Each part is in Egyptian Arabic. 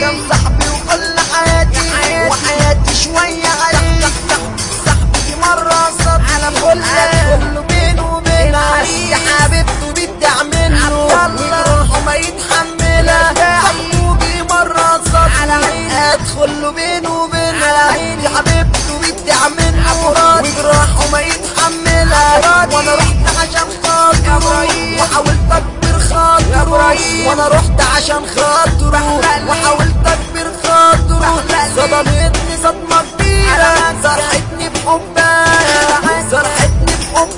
كان صاحبي وكل حياتي وحياتي شوية عليه صاحبي مرة صد على كل كله بينه وبينها يا حبيبته بتعمله وجروحه ما يتحملها حبوبي مرة صد ادخل له بينه وبينها يا حبيبته بتعمله وجروحه ما يتحملها وانا رحت عشان خاطره وحاولت اكبر خاطره وانا رحت عشان خاطره وحاولت اكبر خاطره صدمتني صدمة كبيرة صرحتني بحبها صرحتني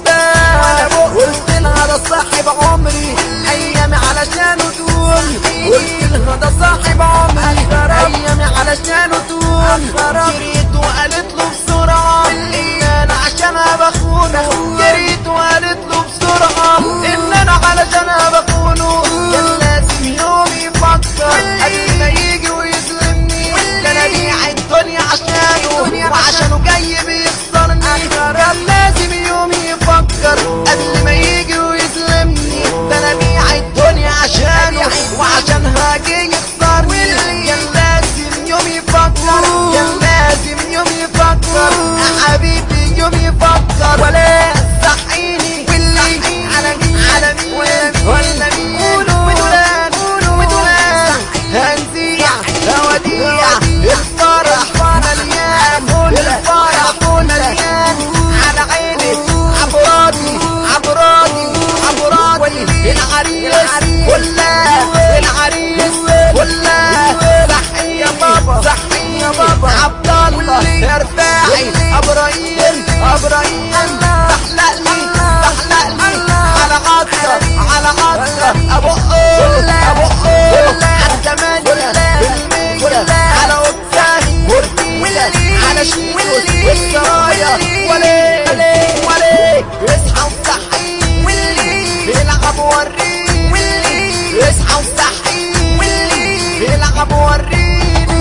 بحبها قلت لها ده صاحب عمري ايامي علشانه طول قلت لها ده صاحب عمري ايامي علشانه طول جريت وقالت له بسرعة ان انا عشانها بخونه جريت وقالت له بسرعة ان انا علشانها بخونه كان لازم يوم يفكر قبل ما يجي ويظلمني ده انا بيع الدنيا عشانه وعشانه جاي بيخسرني كان لازم يوم يفكر قبل ما يجي ويظلمني ده انا بيع الدنيا عشانه وعشانها جاي يخسرني كان لازم يوم يفكر كان لازم يوم يفكر يا حبيبي يوم يفكر ولا صحيني واللي على مين على مين ولا مين قولوا ودولان قولوا ودولان هنزيع هوديع الفرح مليان الفرح مليان على عيني عبراتي عبراتي عبراتي العريس ولا العريس ولا صحي يا بابا صحي يا بابا عبد الله ارفاعي ابراهيم ابراهيم تحلق لي تحلق لي على عطة على عطة ابو قول ابو قول على ثمانية بالمية على وقتاني وردية على شيكو والسرايا ولي ولي اصحى وصحي العب وريني اصحى وصحي العب وريني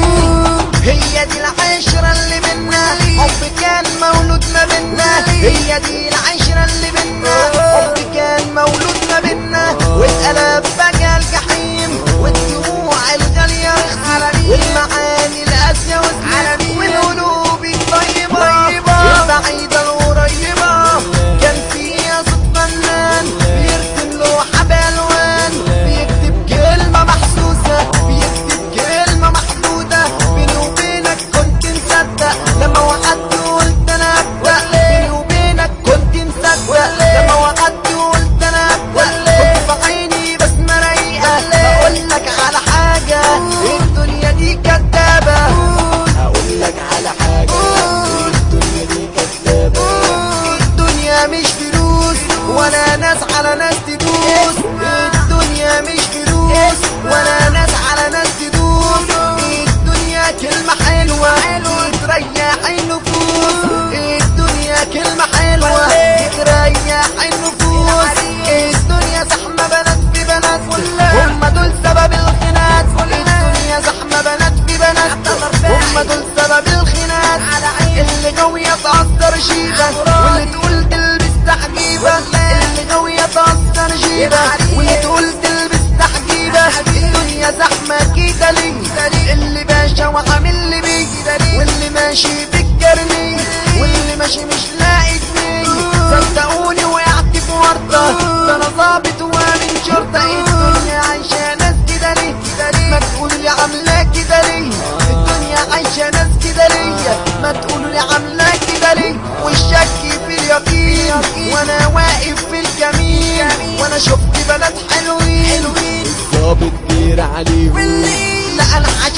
هي دي العشرة اللي بينا حب كان مولود ما بينا هي دي العشرة اللي بينا حب كان مولود ما بينا والقلب بقى الجحيم والدموع الغالية رخصة والمعاني القاسية وسط والقلوب الطيبة البعيدة القريبة كان فيها صوت فنان بيرسم لوحة بألوان بيكتب كلمة محسوسة بيكتب كلمة محدودة بيني وبينك كنت مصدق لما وعدت وقلت انا ابدأ بيني وبينك كنت مصدق لما وعدت وقلت انا ابدأ كنت في عيني بسمة رايقة اقول لك على حاجة الدنيا دي كدابة اقول لك على حاجة الدنيا دي كدابة الدنيا مش فلوس ولا ناس على ناس تدوس الدنيا مش فلوس ولا ناس على ناس تدوس الدنيا كلمة حلوة تريح النفوس الدنيا كلمة حلوة تريح النفوس الدنيا زحمة بنات في بنات هم دول سبب الخناق الدنيا زحمة بنات في بنات هم دول سبب الخناق اللي غاوية تعصر شيبة واللي تقول تلبس تحجيبة اللي غاوية تعصر شيبة واللي تقول تلبس تحجيبة الدنيا زحمة كده ليه اللي باشا وعامل لي بيه واللي ماشي بالجرني واللي ماشي مش لاقي جنيه صدقوني وقعت في ورطة ده انا ظابط وامن شرطة الدنيا عايشة ناس كده ليه ما تقولوا لي عاملة كده ليه الدنيا عايشة ناس كده ليه ما تقولوا لي عاملة كده ليه والشك في اليقين وانا واقف في الجميل وانا شفت بنات حلوين الظابط بير عليهم لا انا